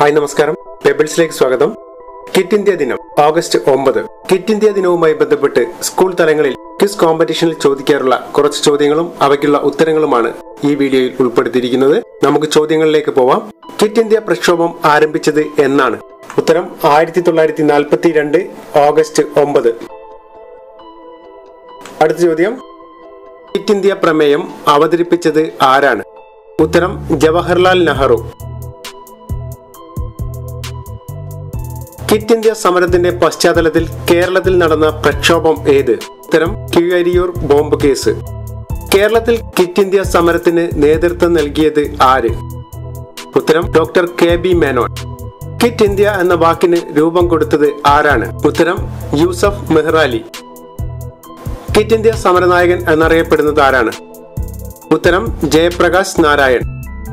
hi നമസ്കാരം പെബിൾസിലേക്ക് സ്വാഗതം കിറ്റ് ഇന്ത്യ ദിനം ഓഗസ്റ്റ് ഒമ്പത് കിറ്റ് ഇന്ത്യ ദിനവുമായി ബന്ധപ്പെട്ട് സ്കൂൾ തലങ്ങളിൽ ക്വിസ് കോമ്പറ്റീഷനിൽ ചോദിക്കാറുള്ള കുറച്ച് ചോദ്യങ്ങളും അവയ്ക്കുള്ള ഉത്തരങ്ങളുമാണ് ഈ വീഡിയോയിൽ ഉൾപ്പെടുത്തിയിരിക്കുന്നത് നമുക്ക് ചോദ്യങ്ങളിലേക്ക് പോവാം കിറ്റ് ഇന്ത്യ പ്രക്ഷോഭം ആരംഭിച്ചത് എന്നാണ് ഉത്തരം ആയിരത്തി തൊള്ളായിരത്തി നാൽപ്പത്തി രണ്ട് ഓഗസ്റ്റ് ഒമ്പത് അടുത്ത ചോദ്യം കിറ്റ് ഇന്ത്യ പ്രമേയം അവതരിപ്പിച്ചത് ആരാണ് ഉത്തരം ജവഹർലാൽ നെഹ്റു കിറ്റ് ഇന്ത്യ സമരത്തിന്റെ പശ്ചാത്തലത്തിൽ കേരളത്തിൽ നടന്ന പ്രക്ഷോഭം ഏത് ഉത്തരം കീഴരിയൂർ ബോംബ് കേസ് കേരളത്തിൽ കിറ്റ് ഇന്ത്യ സമരത്തിന് നേതൃത്വം നൽകിയത് ആര് ഉത്തരം doctor K B Menon quit India എന്ന വാക്കിന് രൂപം കൊടുത്തത് ആരാണ് ഉത്തരം യൂസഫ് മെഹ്റാലി കിറ്റ് ഇന്ത്യ സമരനായകൻ എന്നറിയപ്പെടുന്നത് ആരാണ് ഉത്തരം ജയപ്രകാശ് നാരായൺ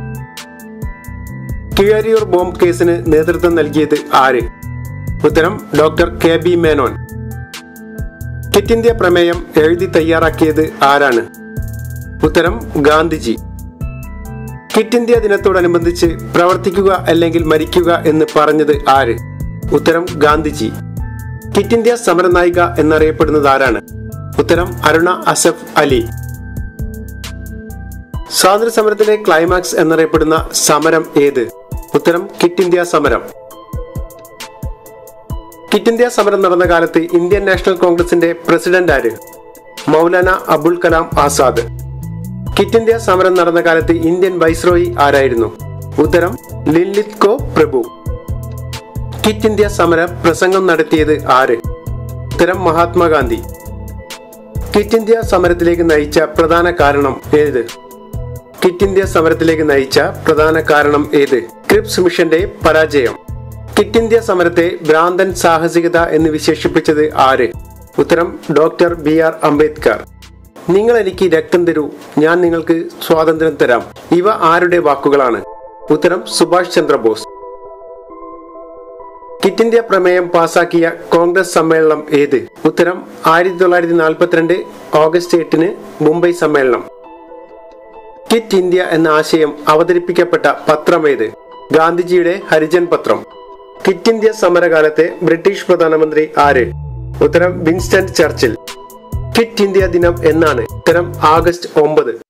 കീഴരിയൂർ ബോംബ് കേസിന് നേതൃത്വം നൽകിയത് ആര് ഉത്തരം doctor K B Menon quit India പ്രമേയം എഴുതി തയ്യാറാക്കിയത് ആരാണ് ഉത്തരം ഗാന്ധിജി കിറ്റ് ഇന്ത്യ ദിനത്തോടനുബന്ധിച്ച് പ്രവർത്തിക്കുക അല്ലെങ്കിൽ മരിക്കുക എന്ന് പറഞ്ഞത് ആര് ഉത്തരം ഗാന്ധിജി കിറ്റ് ഇന്ത്യ സമരനായിക എന്നറിയപ്പെടുന്നത് ആരാണ് ഉത്തരം അരുണ അസഫ് അലി സ്വാതന്ത്ര്യ സമരത്തിലെ ക്ലൈമാക്സ് എന്നറിയപ്പെടുന്ന സമരം ഏത് ഉത്തരം കിറ്റ് ഇന്ത്യ സമരം കിറ്റ് ഇന്ത്യ സമരം നടന്ന കാലത്ത് ഇന്ത്യൻ നാഷണൽ കോൺഗ്രസിന്റെ പ്രസിഡന്റ് ആര് മൗലാന അബുൽ കലാം ആസാദ് കിറ്റ് ഇന്ത്യ സമരം നടന്ന കാലത്ത് ഇന്ത്യൻ വൈസ്രോയി ആരായിരുന്നു ഉത്തരം ലിൻലിത്കോ പ്രഭു കിറ്റ് ഇന്ത്യ സമര പ്രസംഗം നടത്തിയത് ആര് ഉത്തരം മഹാത്മാഗാന്ധി കിറ്റ് ഇന്ത്യ സമരത്തിലേക്ക് നയിച്ച പ്രധാന കാരണം ഏത് കിറ്റ് ഇന്ത്യ സമരത്തിലേക്ക് നയിച്ച പ്രധാന കാരണം ഏത് ക്രിപ്സ് മിഷന്റെ പരാജയം കിറ്റ് ഇന്ത്യ സമരത്തെ ഭ്രാന്തൻ സാഹസികത എന്ന് വിശേഷിപ്പിച്ചത് ആര് ഉത്തരം ഡോക്ടർ ബി ആർ അംബേദ്കർ നിങ്ങൾ എനിക്ക് രക്തം തരൂ ഞാൻ നിങ്ങൾക്ക് സ്വാതന്ത്ര്യം തരാം ഇവ ആരുടെ വാക്കുകളാണ് ഉത്തരം സുഭാഷ് ചന്ദ്രബോസ് കിറ്റ് ഇന്ത്യ പ്രമേയം പാസാക്കിയ കോൺഗ്രസ് സമ്മേളനം ഏത് ഉത്തരം ആയിരത്തി തൊള്ളായിരത്തി നാൽപ്പത്തിരണ്ട് ഓഗസ്റ്റ് എട്ടിന് മുംബൈ സമ്മേളനം കിറ്റ് ഇന്ത്യ എന്ന ആശയം അവതരിപ്പിക്കപ്പെട്ട പത്രമേത് ഗാന്ധിജിയുടെ ഹരിജൻ പത്രം കിറ്റ് ഇന്ത്യ സമരകാലത്തെ ബ്രിട്ടീഷ് പ്രധാനമന്ത്രി ആര് ഉത്തരം വിൻസ്റ്റൺ ചർച്ചിൽ കിറ്റ് ഇന്ത്യ ദിനം എന്നാണ് ഉത്തരം ആഗസ്റ്റ് ഒമ്പത്